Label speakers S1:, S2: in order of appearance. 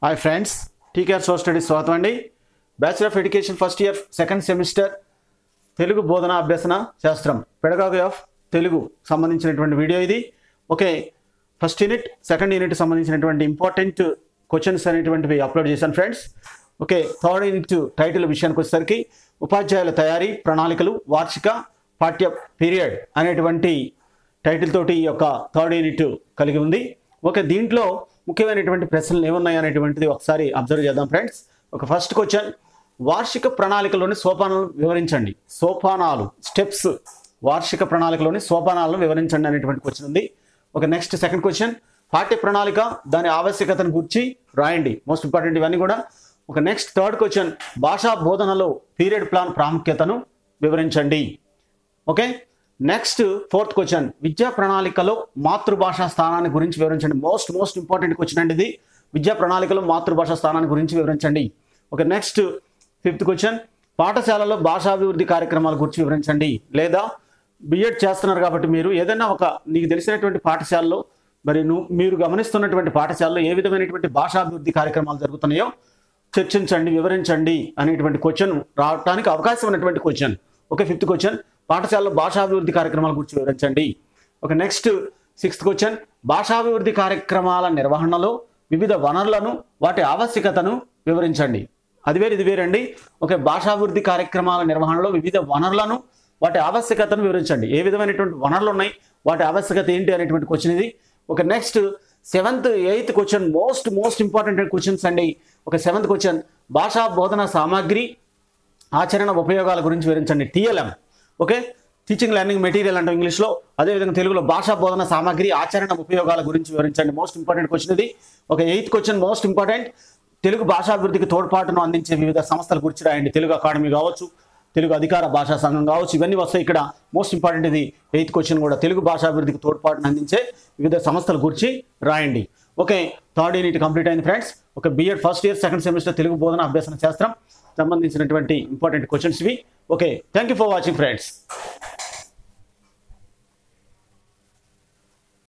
S1: hi friends TKR so studies స్వాగతం అండి bachelor of education first year second semester Telugu బోధన అభ్యసన శాస్త్రం పెడగాగి ఆఫ్ తెలుగు సంబంధించినటువంటి వీడియో ఇది okay first unit second unit సంబంధించినటువంటి ఇంపార్టెంట్ క్వశ్చన్స్ అనేటువంటివి అప్లోడ్ చేశాను friends okay third unit title విషయానికి వచ్చేసరికి ఉపాధ్యాయుల తయారీ ప్రణాళికలు వార్షిక పాఠ్య పీరియడ్ అనేటువంటి టైటిల్ తోటి ఈ యొక్క థర్డ్ యూనిట్ కలిగి ఉంది ఓకే దీంట్లో ముఖ్యమైనటువంటి ప్రశ్నలు ఏమున్నాయి అనేటువంటిది ఒకసారి అబ్జర్వ్ చేద్దాం ఫ్రెండ్స్ ఒక ఫస్ట్ క్వశ్చన్ వార్షిక ప్రణాళికలోని సోపానాలను వివరించండి సోపానాలు స్టెప్స్ వార్షిక ప్రణాళికలోని సోపానాలను వివరించండి అనేటువంటి క్వశ్చన్ ఉంది ఒక నెక్స్ట్ సెకండ్ క్వశ్చన్ పాఠ్య ప్రణాళిక దాని ఆవశ్యకతను గురించి రాయండి మోస్ట్ ఇంపార్టెంట్ ఇవన్నీ కూడా ఒక నెక్స్ట్ థర్డ్ క్వశ్చన్ భాషా బోధనలో పీరియడ్ ప్లాన్ ప్రాముఖ్యతను వివరించండి ఓకే నెక్స్ట్ ఫోర్త్ క్వశ్చన్ విద్యా ప్రణాళికలో మాతృభాషా స్థానాన్ని గురించి వివరించండి మోస్ట్ మోస్ట్ ఇంపార్టెంట్ క్వశ్చన్ అండి ఇది విద్యా ప్రణాళికలో మాతృభాషా స్థానాన్ని గురించి వివరించండి ఓకే నెక్స్ట్ ఫిఫ్త్ క్వశ్చన్ పాఠశాలలో భాషాభివృద్ధి కార్యక్రమాల గురించి వివరించండి లేదా బిఎడ్ చేస్తున్నారు కాబట్టి మీరు ఏదైనా ఒక నీకు తెలిసినటువంటి పాఠశాలలో మరి నువ్వు మీరు గమనిస్తున్నటువంటి పాఠశాలలో ఏ విధమైనటువంటి భాషాభివృద్ధి కార్యక్రమాలు జరుగుతున్నాయో చర్చించండి వివరించండి అనేటువంటి క్వశ్చన్ రావడానికి అవకాశం ఉన్నటువంటి క్వశ్చన్ ఓకే ఫిఫ్త్ క్వశ్చన్ పాఠశాలలో భాషాభివృద్ధి కార్యక్రమాల గురించి వివరించండి ఓకే నెక్స్ట్ సిక్స్త్ క్వశ్చన్ భాషాభివృద్ధి కార్యక్రమాల నిర్వహణలో వివిధ వనరులను వాటి ఆవశ్యకతను వివరించండి అది వేరు ఇది వేరండి ఓకే భాషాభివృద్ధి కార్యక్రమాల నిర్వహణలో వివిధ వనరులను వాటి ఆవశ్యకతను వివరించండి ఏ విధమైనటువంటి వనరులు ఉన్నాయి వాటి ఆవశ్యకత ఏంటి అనేటువంటి క్వశ్చన్ ఇది ఒక next seventh eighth question most most important questions అండి ఒక సెవెంత్ క్వశ్చన్ భాషా బోధన సామాగ్రి ఆచరణ ఉపయోగాల గురించి వివరించండి TLM okay teaching learning material అంటే ఇంగ్లీష్లో అదేవిధంగా తెలుగులో భాషా బోధన సామాగ్రి ఆచరణ ఉపయోగాల గురించి వివరించండి మోస్ట్ ఇంపార్టెంట్ క్వశ్చన్ ఇది ఒక eighth question most important Telugu భాషాభివృద్ధికి తోడ్పాటును అందించే వివిధ సంస్థల గురించి రాయండి తెలుగు అకాడమీ కావచ్చు తెలుగు అధికార భాషా సంఘం కావచ్చు ఇవన్నీ వస్తాయి ఇక్కడ మోస్ట్ ఇంపార్టెంట్ ఇది ఎయిత్ క్వశ్చన్ కూడా తెలుగు భాషాభివృద్ధికి తోడ్పాటును అందించే వివిధ సంస్థల గురించి రాయండి ఓకే థర్డ్ యూనిట్ కంప్లీట్ అయింది ఫ్రెండ్స్ ఒక BEd first year second semester Telugu బోధన అభ్యసన శాస్త్రం సంబంధించినటువంటి ఇంపార్టెంట్ క్వశ్చన్స్ ఇవి okay thank you for watching friends